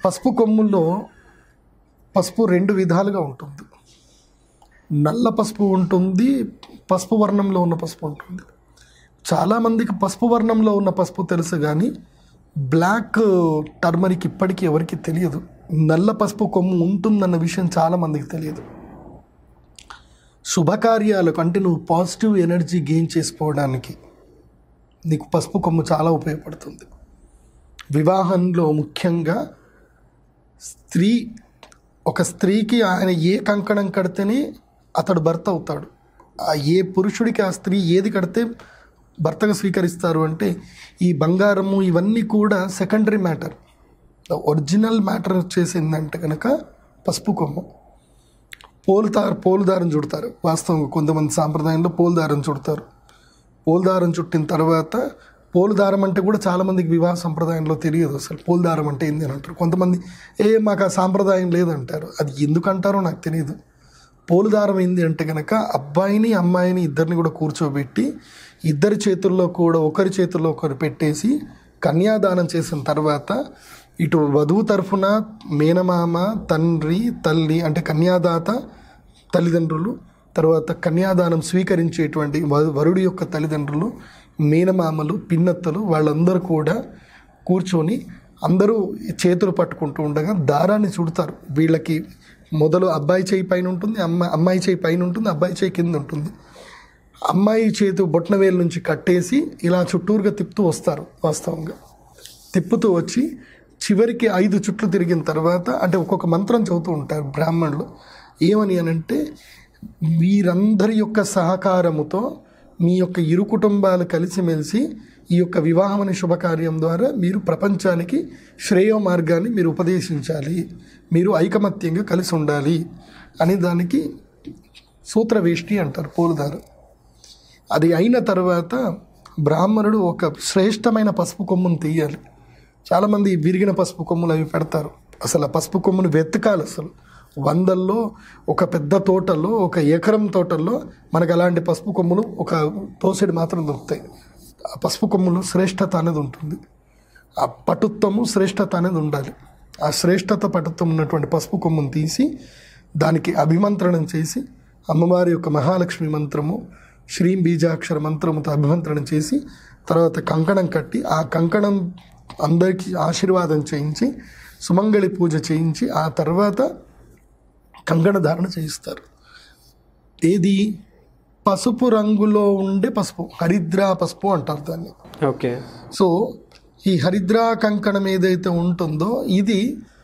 పసుపు కొమ్ముల్లో పసుపు రెండు విధాలుగా ఉంటుంది నల్ల పసుపు ఉంటుంది పసుపు వర్ణంలో ఉన్న పసుపు ఉంటుంది చాలామందికి పసుపు వర్ణంలో ఉన్న పసుపు తెలుసు కానీ బ్లాక్ టర్మరిక్ ఇప్పటికీ ఎవరికి తెలియదు నల్ల పసుపు కొమ్ము ఉంటుందన్న విషయం చాలామందికి తెలియదు శుభకార్యాలకు అంటే నువ్వు పాజిటివ్ ఎనర్జీ గెయిన్ చేసుకోవడానికి నీకు పసుపు కొమ్ము చాలా ఉపయోగపడుతుంది వివాహంలో ముఖ్యంగా స్త్రీ ఒక స్త్రీకి ఆయన ఏ కంకణం కడితేనే అతడు భర్త అవుతాడు ఆ ఏ పురుషుడికి ఆ స్త్రీ ఏది కడితే భర్తగా స్వీకరిస్తారు అంటే ఈ బంగారము ఇవన్నీ కూడా సెకండరీ మ్యాటర్ ఒరిజినల్ మ్యాటర్ వచ్చేసిందంటే కనుక పసుపు కొమ్ము పోలుతారు పోలుదారం చుడతారు వాస్తవంగా కొంతమంది సాంప్రదాయంలో పోలుదారం చుడతారు పోలుదారం చుట్టిన తర్వాత పోలుదారం అంటే కూడా చాలామందికి వివాహ సంప్రదాయంలో తెలియదు అసలు పోలుదారం అంటే ఏంది అని అంటారు కొంతమంది ఏ మాకు ఆ సాంప్రదాయం లేదంటారు అది ఎందుకు అంటారో నాకు తెలియదు పోలుదారం ఏంది అంటే కనుక అబ్బాయిని అమ్మాయిని ఇద్దరిని కూడా కూర్చోబెట్టి ఇద్దరి చేతుల్లో కూడా ఒకరి చేతుల్లో ఒకరు పెట్టేసి కన్యాదానం చేసిన తర్వాత ఇటు వధువు తరఫున మేనమామ తండ్రి తల్లి అంటే కన్యాదాత తల్లిదండ్రులు తర్వాత కన్యాదానం స్వీకరించేటువంటి వ- వరుడి యొక్క తల్లిదండ్రులు మేనమామలు పిన్నత్తలు వాళ్ళందరూ కూడా కూర్చొని అందరూ చేతులు పట్టుకుంటూ ఉండగా దారాన్ని చుడతారు వీళ్ళకి మొదలు అబ్బాయి చేయి పైన ఉంటుంది అమ్మ అమ్మాయి చేయి పైన ఉంటుంది అబ్బాయి చేయి కింద ఉంటుంది అమ్మాయి చేతి బొట్న వేలు నుంచి కట్టేసి ఇలా చుట్టూరుగా తిప్పుతూ వస్తారు వాస్తవంగా తిప్పుతూ వచ్చి చివరికి ఐదు చుట్లు తిరిగిన తర్వాత అంటే ఒక్కొక్క మంత్రం చదువుతూ ఉంటారు బ్రాహ్మణులు ఏమని అనంటే వీరందరి యొక్క సహకారముతో మీ యొక్క ఇరు కుటుంబాలు కలిసిమెలిసి ఈ యొక్క వివాహం అనే శుభకార్యం ద్వారా మీరు ప్రపంచానికి శ్రేయ మార్గాన్ని మీరు ఉపదేశించాలి మీరు ఐకమత్యంగా కలిసి ఉండాలి అని దానికి సూత్రవేష్టి అంటారు పోలుదారు అది అయిన తర్వాత బ్రాహ్మణుడు ఒక శ్రేష్టమైన పసుపు కొమ్మును తీయాలి చాలామంది విరిగిన పసుపు కొమ్ములు అవి పెడతారు అసలు ఆ పసుపు కొమ్మును వెతకాలి అసలు వందల్లో ఒక పెద్ద తోటలో ఒక ఎకరం తోటల్లో మనకు అలాంటి పసుపు కొమ్ములు ఒక తోసెడు మాత్రం దొరుకుతాయి ఆ పసుపు కొమ్ములో శ్రేష్టత అనేది ఉంటుంది ఆ పటుత్వము శ్రేష్టత అనేది ఉండాలి ఆ శ్రేష్టత పటుత్వం ఉన్నటువంటి పసుపు కొమ్మును తీసి దానికి అభిమంత్రణం చేసి అమ్మవారి యొక్క మహాలక్ష్మి మంత్రము శ్రీం బీజాక్షర మంత్రముతో అభిమంత్రణం చేసి తర్వాత కంకణం కట్టి ఆ కంకణం అందరికీ ఆశీర్వాదం చేయించి సుమంగళి పూజ చేయించి ఆ తర్వాత కంకణ ధారణ చేయిస్తారు ఏది పసుపు రంగులో ఉండే పసుపు హరిద్రా పసుపు అంటారు దాన్ని ఓకే సో ఈ హరిద్రా కంకణం ఏదైతే ఉంటుందో ఇది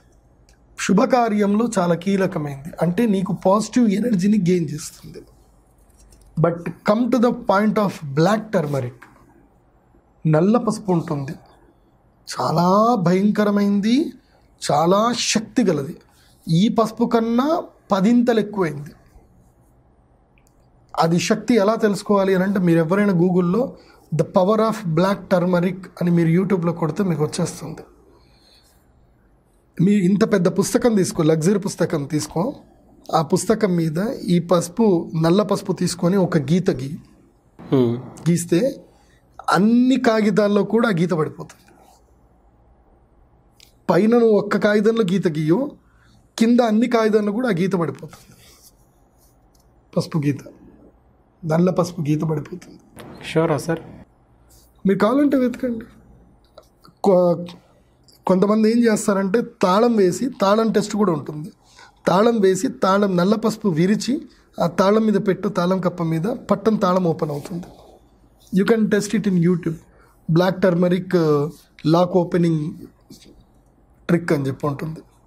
శుభకార్యంలో చాలా కీలకమైంది అంటే నీకు పాజిటివ్ ఎనర్జీని గెయిన్ చేస్తుంది but come to the point of black turmeric నల్ల పసుపు ఉంటుంది చాలా భయంకరమైంది చాలా శక్తి గలది ఈ పసుపు కన్నా పదింతలు ఎక్కువైంది అది శక్తి ఎలా తెలుసుకోవాలి అని అంటే మీరు ఎవరైనా గూగుల్లో the power of black turmeric అని మీరు యూట్యూబ్లో కొడితే మీకు వచ్చేస్తుంది మీరు ఇంత పెద్ద పుస్తకం తీసుకో లగ్జరీ పుస్తకం తీసుకో ఆ పుస్తకం మీద ఈ పసుపు నల్ల పసుపు తీసుకొని ఒక గీత గీ హ్మ్. గీస్తే అన్ని కాగితాల్లో కూడా ఆ గీత పడిపోతుంది పైన నువ్వు ఒక్క కాగితంలో గీత గీయు కింద అన్ని కాగితాల్లో కూడా ఆ గీత పడిపోతుంది పసుపు గీత నల్ల పసుపు గీత పడిపోతుంది షూరా సార్ మీరు కావాలంటే వెతకండి కొ- కొంతమంది ఏం చేస్తారంటే తాళం వేసి తాళం టెస్ట్ కూడా ఉంటుంది తాళం వేసి తాళం నల్ల పసుపు విరిచి ఆ తాళం మీద పెట్టు తాళం కప్ప మీద పట్టం తాళం ఓపెన్ అవుతుంది you can test it in YouTube black turmeric lock opening trick అని చెప్పి ఉంటుంది